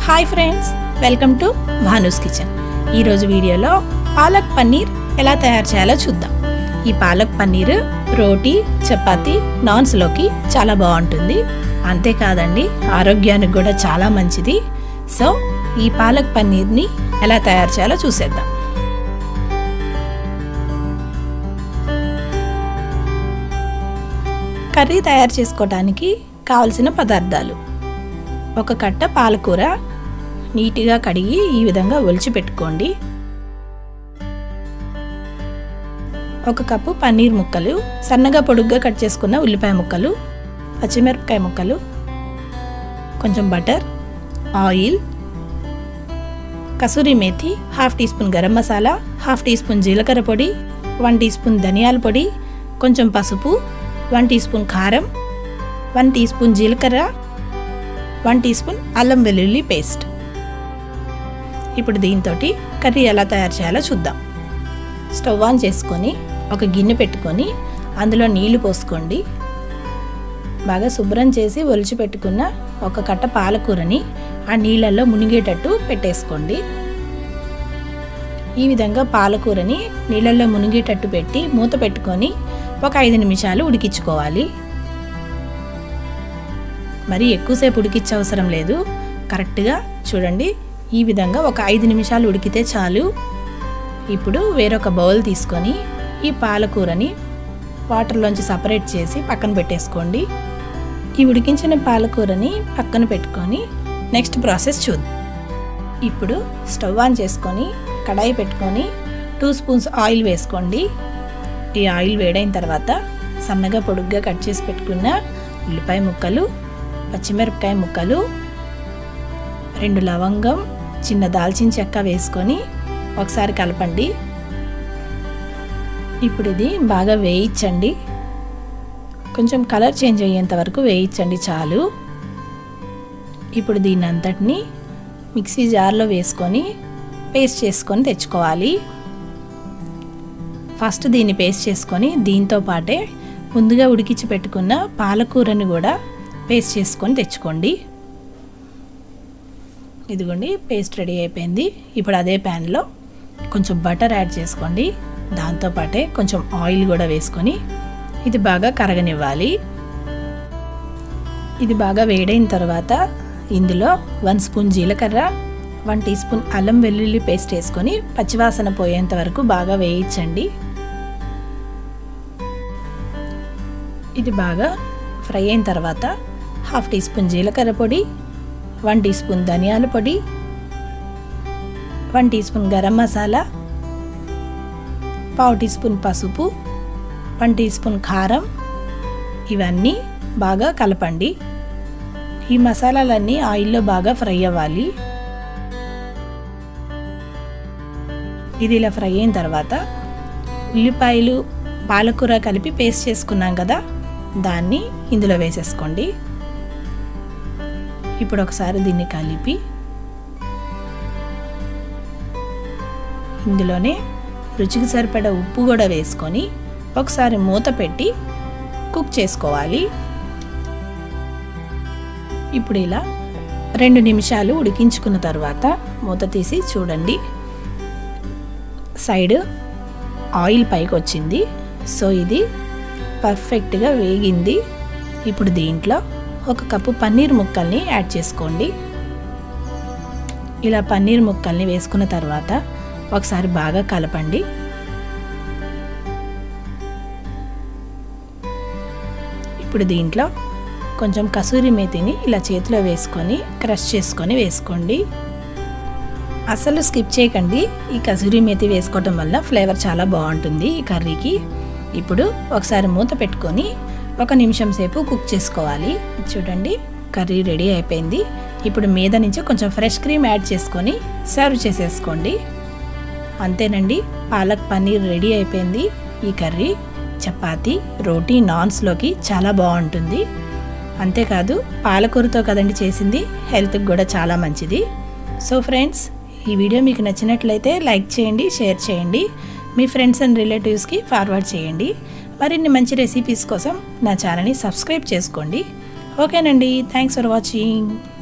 hi friends welcome to Bhanu's kitchen ఈరోజు వీడియోలో పాలక్ పన్నీర్ ఎలా తయారు చేయాలో చూద్దాం ఈ పాలక్ పన్నీర్ రోటీ చపాతి నాన్స్లోకి చాలా బాగుంటుంది అంతేకాదండి ఆరోగ్యానికి కూడా చాలా మంచిది సో ఈ పాలక్ పన్నీర్ని ఎలా తయారు చేయాలో చూసేద్దాం కర్రీ తయారు చేసుకోవడానికి కావలసిన పదార్థాలు ఒక కట్ట పాలకూర నీట్గా కడిగి ఈ విధంగా ఒలిచి పెట్టుకోండి ఒక కప్పు పన్నీర్ ముక్కలు సన్నగా పొడుగ్గా కట్ చేసుకున్న ఉల్లిపాయ ముక్కలు పచ్చిమిరపకాయ ముక్కలు కొంచెం butter oil kasuri methi half teaspoon garam masala half teaspoon జీలకర్ర పొడి వన్ టీ స్పూన్ ధనియాల పొడి కొంచెం పసుపు వన్ టీ స్పూన్ కారం వన్ టీ స్పూన్ జీలకర్ర వన్ టీ స్పూన్ అల్లం వెల్లుల్లి పేస్ట్ ఇప్పుడు దీంతో కర్రీ ఎలా తయారు చేయాలో చూద్దాం స్టవ్ ఆన్ చేసుకొని ఒక గిన్నె పెట్టుకొని అందులో నీళ్లు పోసుకోండి బాగా శుభ్రం చేసి ఒలిచి పెట్టుకున్న ఒక కట్ట పాలకూరని ఆ నీళ్ళల్లో మునిగేటట్టు పెట్టేసుకోండి ఈ విధంగా పాలకూరని నీళ్ళల్లో మునిగేటట్టు పెట్టి మూత పెట్టుకొని ఒక ఐదు నిమిషాలు ఉడికించుకోవాలి మరి ఎక్కువసేపు ఉడికించే అవసరం లేదు కరెక్ట్గా చూడండి ఈ విధంగా ఒక ఐదు నిమిషాలు ఉడికితే చాలు ఇప్పుడు వేరొక బౌల్ తీసుకొని ఈ పాలకూరని వాటర్లోంచి సపరేట్ చేసి పక్కన పెట్టేసుకోండి ఈ ఉడికించిన పాలకూరని పక్కన పెట్టుకొని నెక్స్ట్ ప్రాసెస్ చూద్దాం ఇప్పుడు స్టవ్ ఆన్ చేసుకొని కడాయి పెట్టుకొని టూ స్పూన్స్ ఆయిల్ వేసుకోండి ఈ ఆయిల్ వేడైన తర్వాత సన్నగా పొడుగ్గా కట్ చేసి పెట్టుకున్న ఉల్లిపాయ ముక్కలు పచ్చిమిరపకాయ ముక్కలు రెండు లవంగం చిన్న దాల్చిన చెక్క వేసుకొని ఒకసారి కలపండి ఇప్పుడు ఇది బాగా వేయించండి కొంచెం కలర్ చేంజ్ అయ్యేంత వరకు వేయించండి చాలు ఇప్పుడు దీన్ని అంతటిని మిక్సీ జార్లో వేసుకొని పేస్ట్ చేసుకొని తెచ్చుకోవాలి ఫస్ట్ దీన్ని పేస్ట్ చేసుకొని దీంతో పాటే ముందుగా ఉడికించి పెట్టుకున్న పాలకూరని కూడా పేస్ట్ చేసుకొని తెచ్చుకోండి ఇదిగోండి పేస్ట్ రెడీ అయిపోయింది ఇప్పుడు అదే ప్యాన్లో కొంచెం బటర్ యాడ్ చేసుకోండి దాంతోపాటే కొంచెం ఆయిల్ కూడా వేసుకొని ఇది బాగా కరగనివ్వాలి ఇది బాగా వేడైన తర్వాత ఇందులో వన్ స్పూన్ జీలకర్ర వన్ టీ స్పూన్ అల్లం వెల్లుల్లి పేస్ట్ వేసుకొని పచ్చివాసన పోయేంత వరకు బాగా వేయించండి ఇది బాగా ఫ్రై అయిన తర్వాత హాఫ్ టీ స్పూన్ జీలకర్ర పొడి వన్ టీ స్పూన్ ధనియాల పొడి one teaspoon garam masala పావు టీ స్పూన్ పసుపు వన్ టీ స్పూన్ కారం ఇవన్నీ బాగా కలపండి ఈ మసాలాలన్నీ ఆయిల్లో బాగా ఫ్రై అవ్వాలి ఇది ఇలా ఫ్రై అయిన తర్వాత ఉల్లిపాయలు పాలకూర కలిపి పేస్ట్ చేసుకున్నాం కదా దాన్ని ఇందులో వేసేసుకోండి ఇప్పుడు ఒకసారి దీన్ని కలిపి ఇందులోనే రుచికి సరిపడా ఉప్పు కూడా వేసుకొని ఒకసారి మూత పెట్టి కుక్ చేసుకోవాలి ఇప్పుడు ఇలా రెండు నిమిషాలు ఉడికించుకున్న తర్వాత మూత తీసి చూడండి సైడ్ ఆయిల్ పైకి వచ్చింది సో ఇది పర్ఫెక్ట్గా వేగింది ఇప్పుడు దీంట్లో ఒక కప్పు పన్నీర్ ముక్కల్ని యాడ్ చేసుకోండి ఇలా పన్నీర్ ముక్కల్ని వేసుకున్న తర్వాత ఒకసారి బాగా కలపండి ఇప్పుడు దీంట్లో కొంచెం కసూరి మేతిని ఇలా చేతిలో వేసుకొని క్రష్ చేసుకొని వేసుకోండి అసలు స్కిప్ చేయకండి ఈ కసూరి మేతి వేసుకోవటం వల్ల ఫ్లేవర్ చాలా బాగుంటుంది ఈ కర్రీకి ఇప్పుడు ఒకసారి మూత పెట్టుకొని ఒక నిమిషం సేపు కుక్ చేసుకోవాలి చూడండి కర్రీ రెడీ అయిపోయింది ఇప్పుడు మీద నుంచి కొంచెం ఫ్రెష్ క్రీమ్ యాడ్ చేసుకొని సర్వ్ చేసేసుకోండి అంతేనండి పాలక్ పన్నీర్ రెడీ అయిపోయింది ఈ కర్రీ చపాతి రోటీ నాన్స్లోకి చాలా బాగుంటుంది అంతేకాదు పాలకూరతో కదండి చేసింది హెల్త్కి కూడా చాలా మంచిది సో ఫ్రెండ్స్ ఈ వీడియో మీకు నచ్చినట్లయితే లైక్ చేయండి షేర్ చేయండి మీ ఫ్రెండ్స్ అండ్ రిలేటివ్స్కి ఫార్వర్డ్ చేయండి మరిన్ని మంచి రెసిపీస్ కోసం నా ఛానల్ని సబ్స్క్రైబ్ చేసుకోండి ఓకేనండి థ్యాంక్స్ ఫర్ వాచింగ్